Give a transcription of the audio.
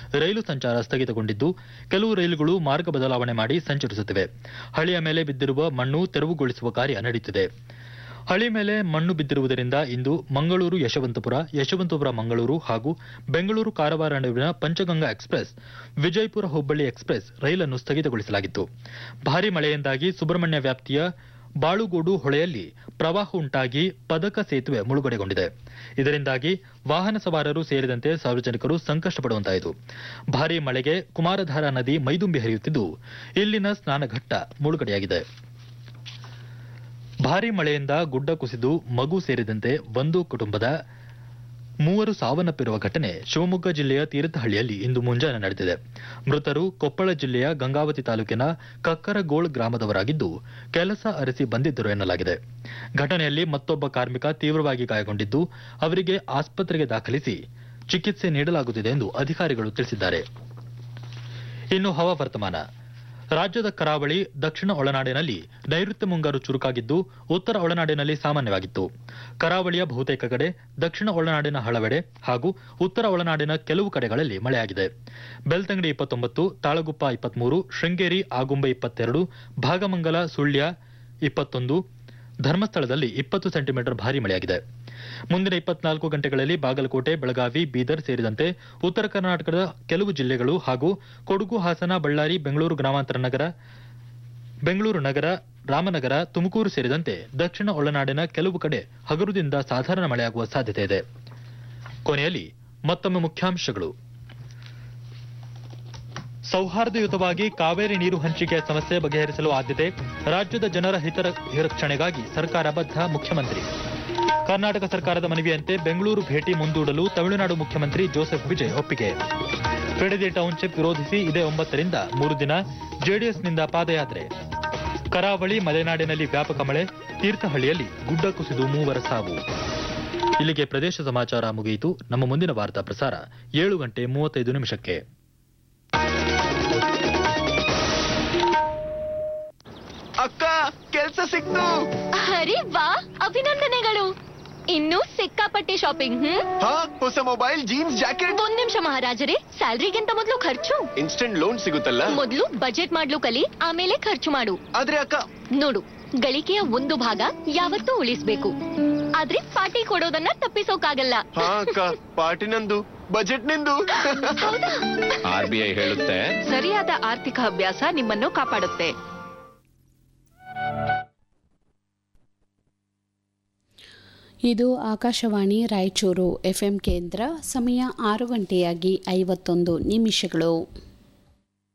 ರೈಲು ಸಂಚಾರ ಸ್ಥಗಿತಗೊಂಡಿದ್ದು ಕೆಲವು ರೈಲುಗಳು ಮಾರ್ಗ ಬದಲಾವಣೆ ಮಾಡಿ ಸಂಚರಿಸುತ್ತಿವೆ ಹಳಿಯ ಮೇಲೆ ಬಿದ್ದಿರುವ ಮಣ್ಣು ತೆರವುಗೊಳಿಸುವ ಕಾರ್ಯ ನಡೆಯುತ್ತಿದೆ ಹಳಿ ಮೇಲೆ ಮಣ್ಣು ಬಿದ್ದಿರುವುದರಿಂದ ಇಂದು ಮಂಗಳೂರು ಯಶವಂತಪುರ ಯಶವಂತಪುರ ಮಂಗಳೂರು ಹಾಗೂ ಬೆಂಗಳೂರು ಕಾರವಾರ ನಡುವಿನ ಪಂಚಗಂಗಾ ಎಕ್ಸ್ಪ್ರೆಸ್ ವಿಜಯಪುರ ಹುಬ್ಬಳ್ಳಿ ಎಕ್ಸ್ಪ್ರೆಸ್ ರೈಲನ್ನು ಸ್ಥಗಿತಗೊಳಿಸಲಾಗಿತ್ತು ಭಾರೀ ಮಳೆಯಿಂದಾಗಿ ಸುಬ್ರಹ್ಮಣ್ಯ ವ್ಯಾಪ್ತಿಯ ಬಾಳುಗೋಡು ಹೊಳೆಯಲ್ಲಿ ಪ್ರವಾಹ ಉಂಟಾಗಿ ಪದಕ ಸೇತುವೆ ಮುಳುಗಡೆಗೊಂಡಿದೆ ಇದರಿಂದಾಗಿ ವಾಹನ ಸವಾರರು ಸೇರಿದಂತೆ ಸಾರ್ವಜನಿಕರು ಸಂಕಷ್ಟ ಪಡುವಂತಾಯಿತು ಭಾರೀ ಮಳೆಗೆ ಕುಮಾರಧಾರಾ ನದಿ ಮೈದುಂಬಿ ಹರಿಯುತ್ತಿದ್ದು ಇಲ್ಲಿನ ಸ್ನಾನಘಟ್ಟ ಮುಳುಗಡೆಯಾಗಿದೆ ಭಾರೀ ಮಳೆಯಿಂದ ಗುಡ್ಡ ಕುಸಿದು ಮಗು ಸೇರಿದಂತೆ ಒಂದು ಕುಟುಂಬದ ಮೂವರು ಸಾವನ್ನಪ್ಪಿರುವ ಘಟನೆ ಶಿವಮೊಗ್ಗ ಜಿಲ್ಲೆಯ ತೀರ್ಥಹಳ್ಳಿಯಲ್ಲಿ ಇಂದು ಮುಂಜಾನೆ ನಡೆದಿದೆ ಮೃತರು ಕೊಪ್ಪಳ ಜಿಲ್ಲೆಯ ಗಂಗಾವತಿ ತಾಲೂಕಿನ ಕಕ್ಕರಗೋಳ್ ಗ್ರಾಮದವರಾಗಿದ್ದು ಕೆಲಸ ಅರಸಿ ಬಂದಿದ್ದರು ಎನ್ನಲಾಗಿದೆ ಘಟನೆಯಲ್ಲಿ ಮತ್ತೊಬ್ಬ ಕಾರ್ಮಿಕ ತೀವ್ರವಾಗಿ ಗಾಯಗೊಂಡಿದ್ದು ಅವರಿಗೆ ಆಸ್ಪತ್ರೆಗೆ ದಾಖಲಿಸಿ ಚಿಕಿತ್ಸೆ ನೀಡಲಾಗುತ್ತಿದೆ ಎಂದು ಅಧಿಕಾರಿಗಳು ತಿಳಿಸಿದ್ದಾರೆ ಇನ್ನು ಹವಾವರ್ತಮಾನ ರಾಜ್ಯದ ಕರಾವಳಿ ದಕ್ಷಿಣ ಒಳನಾಡಿನಲ್ಲಿ ನೈಋತ್ಯ ಮುಂಗಾರು ಚುರುಕಾಗಿದ್ದು ಉತ್ತರ ಒಳನಾಡಿನಲ್ಲಿ ಸಾಮಾನ್ಯವಾಗಿತ್ತು ಕರಾವಳಿಯ ಬಹುತೇಕ ಕಡೆ ದಕ್ಷಿಣ ಒಳನಾಡಿನ ಹಲವೆಡೆ ಹಾಗೂ ಉತ್ತರ ಒಳನಾಡಿನ ಕೆಲವು ಕಡೆಗಳಲ್ಲಿ ಮಳೆಯಾಗಿದೆ ಬೆಳ್ತಂಗಡಿ ಇಪ್ಪತ್ತೊಂಬತ್ತು ತಾಳಗುಪ್ಪ ಇಪ್ಪತ್ಮೂರು ಶೃಂಗೇರಿ ಆಗುಂಬೆ ಇಪ್ಪತ್ತೆರಡು ಭಾಗಮಂಗಲ ಸುಳ್ಯ ಇಪ್ಪತ್ತೊಂದು ಧರ್ಮಸ್ಥಳದಲ್ಲಿ ಇಪ್ಪತ್ತು ಸೆಂಟಿಮೀಟರ್ ಭಾರೀ ಮಳೆಯಾಗಿದೆ ಮುಂದಿನ ಇಪ್ಪತ್ನಾಲ್ಕು ಗಂಟೆಗಳಲ್ಲಿ ಬಾಗಲಕೋಟೆ ಬೆಳಗಾವಿ ಬೀದರ್ ಸೇರಿದಂತೆ ಉತ್ತರ ಕರ್ನಾಟಕದ ಕೆಲವು ಜಿಲ್ಲೆಗಳು ಹಾಗೂ ಕೊಡಗು ಹಾಸನ ಬಳ್ಳಾರಿ ಬೆಂಗಳೂರು ಗ್ರಾಮಾಂತರ ನಗರ ಬೆಂಗಳೂರು ನಗರ ರಾಮನಗರ ತುಮಕೂರು ಸೇರಿದಂತೆ ದಕ್ಷಿಣ ಒಳನಾಡಿನ ಕೆಲವು ಕಡೆ ಹಗುರದಿಂದ ಸಾಧಾರಣ ಮಳೆಯಾಗುವ ಸಾಧ್ಯತೆ ಇದೆ ಕೊನೆಯಲ್ಲಿ ಮತ್ತೊಮ್ಮೆ ಮುಖ್ಯಾಂಶಗಳು ಸೌಹಾರ್ದಯುತವಾಗಿ ಕಾವೇರಿ ನೀರು ಹಂಚಿಕೆಯ ಸಮಸ್ಯೆ ಬಗೆಹರಿಸಲು ಆದ್ಯತೆ ರಾಜ್ಯದ ಜನರ ಹಿತ ರಕ್ಷಣೆಗಾಗಿ ಸರ್ಕಾರ ಬದ್ಧ ಮುಖ್ಯಮಂತ್ರಿ ಕರ್ನಾಟಕ ಸರ್ಕಾರದ ಮನವಿಯಂತೆ ಬೆಂಗಳೂರು ಭೇಟಿ ಮುಂದೂಡಲು ತಮಿಳುನಾಡು ಮುಖ್ಯಮಂತ್ರಿ ಜೋಸೆಫ್ ವಿಜಯ್ ಒಪ್ಪಿಗೆ ಬಿಡದಿ ಟೌನ್ಶಿಪ್ ವಿರೋಧಿಸಿ ಇದೇ ಒಂಬತ್ತರಿಂದ ಮೂರು ದಿನ ಜೆಡಿಎಸ್ನಿಂದ ಪಾದಯಾತ್ರೆ ಕರಾವಳಿ ಮಲೆನಾಡಿನಲ್ಲಿ ವ್ಯಾಪಕ ಮಳೆ ತೀರ್ಥಹಳ್ಳಿಯಲ್ಲಿ ಗುಡ್ಡ ಕುಸಿದು ಮೂವರ ಸಾವು ಇಲ್ಲಿಗೆ ಪ್ರದೇಶ ಸಮಾಚಾರ ಮುಗಿಯಿತು ನಮ್ಮ ಮುಂದಿನ ವಾರ್ತಾ ಪ್ರಸಾರ ಏಳು ಗಂಟೆ ಮೂವತ್ತೈದು ನಿಮಿಷಕ್ಕೆ ಅಕ್ಕ ಕೆಲ್ಸ ಸಿಕ್ತು ಅರೆ ವಾ ಅಭಿನಂದನೆಗಳು ಇನ್ನೂ ಸಿಕ್ಕಾಪಟ್ಟೆ ಶಾಪಿಂಗ್ ಹ್ಮ್ ಹಾ ಹೊಸ ಮೊಬೈಲ್ ಜೀನ್ಸ್ ಜಾಕೆಟ್ ಒಂದ್ ನಿಮಿಷ ಮಹಾರಾಜರೇ ಸ್ಯಾಲ್ರಿಗಿಂತ ಮೊದಲು ಖರ್ಚು ಇನ್ಸ್ಟೆಂಟ್ ಲೋನ್ ಸಿಗುತ್ತಲ್ಲ ಮೊದಲು ಬಜೆಟ್ ಮಾಡ್ಲು ಕಲಿ ಆಮೇಲೆ ಖರ್ಚು ಮಾಡು ಆದ್ರೆ ಅಕ್ಕ ನೋಡು ಗಳಿಕೆಯ ಒಂದು ಭಾಗ ಯಾವತ್ತೂ ಉಳಿಸ್ಬೇಕು ಆದ್ರೆ ಪಾರ್ಟಿ ಕೊಡೋದನ್ನ ತಪ್ಪಿಸೋಕಾಗಲ್ಲ ಹಾ ಅಕ್ಕ ಪಾರ್ಟಿ ನಂದು ಬಜೆಟ್ ನಿಂದು ಹೌದಾ ಆರ್ ಬಿ ಐ ಹೇಳುತ್ತೆ ಸರಿಯಾದ ಆರ್ಥಿಕ ಅಭ್ಯಾಸ ನಿಮ್ಮನ್ನು ಕಾಪಾಡುತ್ತೆ ಇದು ಆಕಾಶವಾಣಿ ರಾಯಚೂರು ಎಫ್ಎಂ ಕೇಂದ್ರ ಸಮಯ ಆರು ಗಂಟೆಯಾಗಿ ಐವತ್ತೊಂದು ನಿಮಿಷಗಳು